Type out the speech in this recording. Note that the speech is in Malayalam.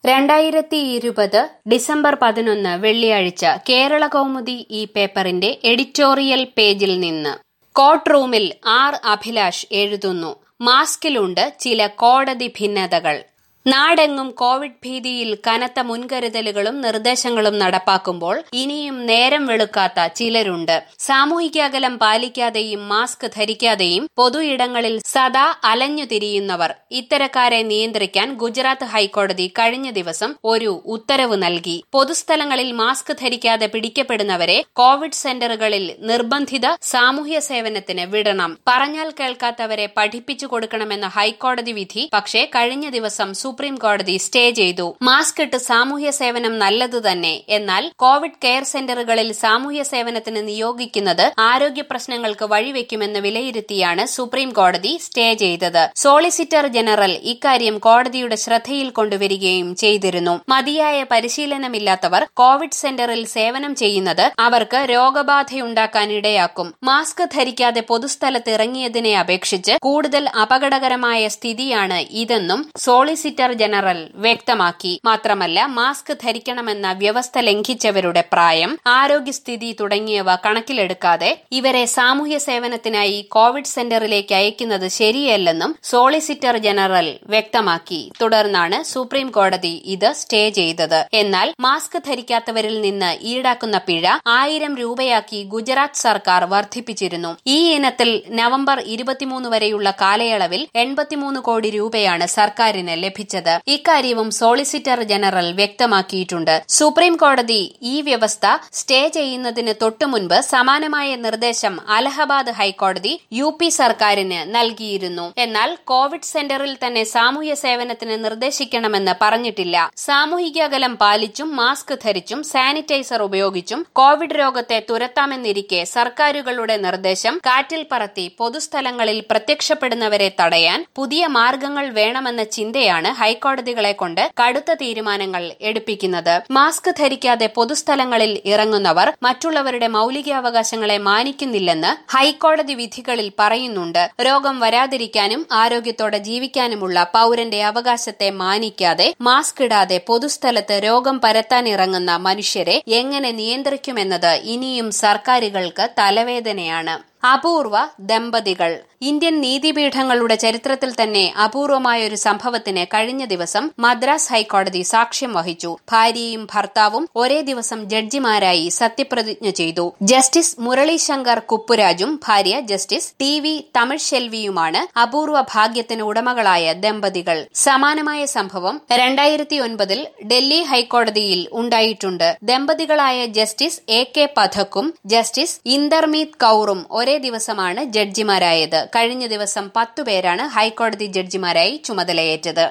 രണ്ടായിരത്തി ഇരുപത് ഡിസംബർ പതിനൊന്ന് വെള്ളിയാഴ്ച കേരള കൗമുദി ഈ പേപ്പറിന്റെ എഡിറ്റോറിയൽ പേജിൽ നിന്ന് കോർട്ട് റൂമിൽ ആർ അഭിലാഷ് എഴുതുന്നു മാസ്കിലുണ്ട് ചില കോടതി ഭിന്നതകൾ നാടെങ്ങും കോവിഡ് ഭീതിയിൽ കനത്ത മുൻകരുതലുകളും നിർദ്ദേശങ്ങളും നടപ്പാക്കുമ്പോൾ ഇനിയും നേരം വെളുക്കാത്ത ചിലരുണ്ട് സാമൂഹിക അകലം പാലിക്കാതെയും മാസ്ക് ധരിക്കാതെയും പൊതു ഇടങ്ങളിൽ സദാ അലഞ്ഞു തിരിയുന്നവർ ഇത്തരക്കാരെ നിയന്ത്രിക്കാൻ ഗുജറാത്ത് ഹൈക്കോടതി കഴിഞ്ഞ ദിവസം ഒരു ഉത്തരവ് നൽകി പൊതുസ്ഥലങ്ങളിൽ മാസ്ക് ധരിക്കാതെ പിടിക്കപ്പെടുന്നവരെ കോവിഡ് സെന്ററുകളിൽ നിർബന്ധിത സാമൂഹ്യ സേവനത്തിന് വിടണം പറഞ്ഞാൽ കേൾക്കാത്തവരെ പഠിപ്പിച്ചു കൊടുക്കണമെന്ന ഹൈക്കോടതി വിധി പക്ഷേ കഴിഞ്ഞ ദിവസം സുപ്രീം കോടതി സ്റ്റേ ചെയ്തു മാസ്ക് ഇട്ട് സാമൂഹ്യ സേവനം നല്ലത് തന്നെ എന്നാൽ കോവിഡ് കെയർ സെന്ററുകളിൽ സാമൂഹ്യ സേവനത്തിന് നിയോഗിക്കുന്നത് ആരോഗ്യ പ്രശ്നങ്ങൾക്ക് വഴിവെക്കുമെന്ന് വിലയിരുത്തിയാണ് സുപ്രീം കോടതി സ്റ്റേ ചെയ്തത് സോളിസിറ്റർ ജനറൽ ഇക്കാര്യം കോടതിയുടെ ശ്രദ്ധയിൽ കൊണ്ടുവരികയും ചെയ്തിരുന്നു മതിയായ പരിശീലനമില്ലാത്തവർ കോവിഡ് സെന്ററിൽ സേവനം ചെയ്യുന്നത് അവർക്ക് രോഗബാധയുണ്ടാക്കാൻ ഇടയാക്കും മാസ്ക് ധരിക്കാതെ പൊതുസ്ഥലത്ത് ഇറങ്ങിയതിനെ അപേക്ഷിച്ച് കൂടുതൽ അപകടകരമായ സ്ഥിതിയാണ് ഇതെന്നും സോളിസിറ്റർ ജനറൽ വ്യക്തമാക്കി മാത്രമല്ല മാസ്ക് ധരിക്കണമെന്ന വ്യവസ്ഥ ലംഘിച്ചവരുടെ പ്രായം ആരോഗ്യസ്ഥിതി തുടങ്ങിയവ കണക്കിലെടുക്കാതെ ഇവരെ സാമൂഹ്യ സേവനത്തിനായി കോവിഡ് സെന്ററിലേക്ക് അയക്കുന്നത് ശരിയല്ലെന്നും സോളിസിറ്റർ ജനറൽ വ്യക്തമാക്കി തുടർന്നാണ് സുപ്രീം കോടതി ഇത് സ്റ്റേ ചെയ്തത് എന്നാൽ മാസ്ക് ധരിക്കാത്തവരിൽ നിന്ന് ഈടാക്കുന്ന പിഴ ആയിരം രൂപയാക്കി ഗുജറാത്ത് സർക്കാർ വർദ്ധിപ്പിച്ചിരുന്നു ഈ ഇനത്തിൽ നവംബർ ഇരുപത്തിമൂന്ന് വരെയുള്ള കാലയളവിൽ എൺപത്തിമൂന്ന് കോടി രൂപയാണ് സർക്കാരിന് ലഭിച്ചത് ഇക്കാര്യവും സോളിസിറ്റർ ജനറൽ വ്യക്തമാക്കിയിട്ടുണ്ട് സുപ്രീം കോടതി ഈ വ്യവസ്ഥ സ്റ്റേ ചെയ്യുന്നതിന് തൊട്ടുമുൻപ് സമാനമായ നിർദ്ദേശം അലഹബാദ് ഹൈക്കോടതി യു പി സർക്കാരിന് നൽകിയിരുന്നു എന്നാൽ കോവിഡ് സെന്ററിൽ തന്നെ സാമൂഹ്യ സേവനത്തിന് നിർദ്ദേശിക്കണമെന്ന് പറഞ്ഞിട്ടില്ല സാമൂഹിക അകലം പാലിച്ചും മാസ്ക് ധരിച്ചും സാനിറ്റൈസർ ഉപയോഗിച്ചും കോവിഡ് രോഗത്തെ തുരത്താമെന്നിരിക്കെ സർക്കാരുകളുടെ നിർദ്ദേശം കാറ്റിൽ പറത്തി പൊതുസ്ഥലങ്ങളിൽ പ്രത്യക്ഷപ്പെടുന്നവരെ തടയാൻ പുതിയ മാർഗങ്ങൾ വേണമെന്ന ചിന്തയാണ് ഹൈക്കോടതികളെ കൊണ്ട് കടുത്ത തീരുമാനങ്ങൾ എടുപ്പിക്കുന്നത് മാസ്ക് ധരിക്കാതെ പൊതുസ്ഥലങ്ങളിൽ ഇറങ്ങുന്നവർ മറ്റുള്ളവരുടെ മൌലികാവകാശങ്ങളെ മാനിക്കുന്നില്ലെന്ന് ഹൈക്കോടതി വിധികളിൽ പറയുന്നുണ്ട് രോഗം വരാതിരിക്കാനും ആരോഗ്യത്തോടെ ജീവിക്കാനുമുള്ള പൌരന്റെ അവകാശത്തെ മാനിക്കാതെ മാസ്ക് ഇടാതെ പൊതുസ്ഥലത്ത് രോഗം പരത്താനിറങ്ങുന്ന മനുഷ്യരെ എങ്ങനെ നിയന്ത്രിക്കുമെന്നത് ഇനിയും സർക്കാരുകൾക്ക് തലവേദനയാണ് അപൂർവ ദമ്പതികൾ ഇന്ത്യൻ നീതിപീഠങ്ങളുടെ ചരിത്രത്തിൽ തന്നെ അപൂർവമായ ഒരു സംഭവത്തിന് കഴിഞ്ഞ ദിവസം മദ്രാസ് ഹൈക്കോടതി സാക്ഷ്യം വഹിച്ചു ഭാര്യയും ഭർത്താവും ഒരേ ദിവസം ജഡ്ജിമാരായി സത്യപ്രതിജ്ഞ ചെയ്തു ജസ്റ്റിസ് മുരളി ശങ്കർ കുപ്പുരാജും ഭാര്യ ജസ്റ്റിസ് ടി വി തമിഴ് ശെൽവിയുമാണ് അപൂർവ ഭാഗ്യത്തിന് ഉടമകളായ ദമ്പതികൾ സമാനമായ സംഭവം രണ്ടായിരത്തി ഒൻപതിൽ ഡൽഹി ഹൈക്കോടതിയിൽ ഉണ്ടായിട്ടുണ്ട് ദമ്പതികളായ ജസ്റ്റിസ് എ കെ പഥക്കും ജസ്റ്റിസ് ഇന്ദർമീത് കൌറും ഒരേ ദിവസമാണ് ജഡ്ജിമാരായത് കഴിഞ്ഞ ദിവസം പത്തുപേരാണ് ഹൈക്കോടതി ജഡ്ജിമാരായി ചുമതലയേറ്റത്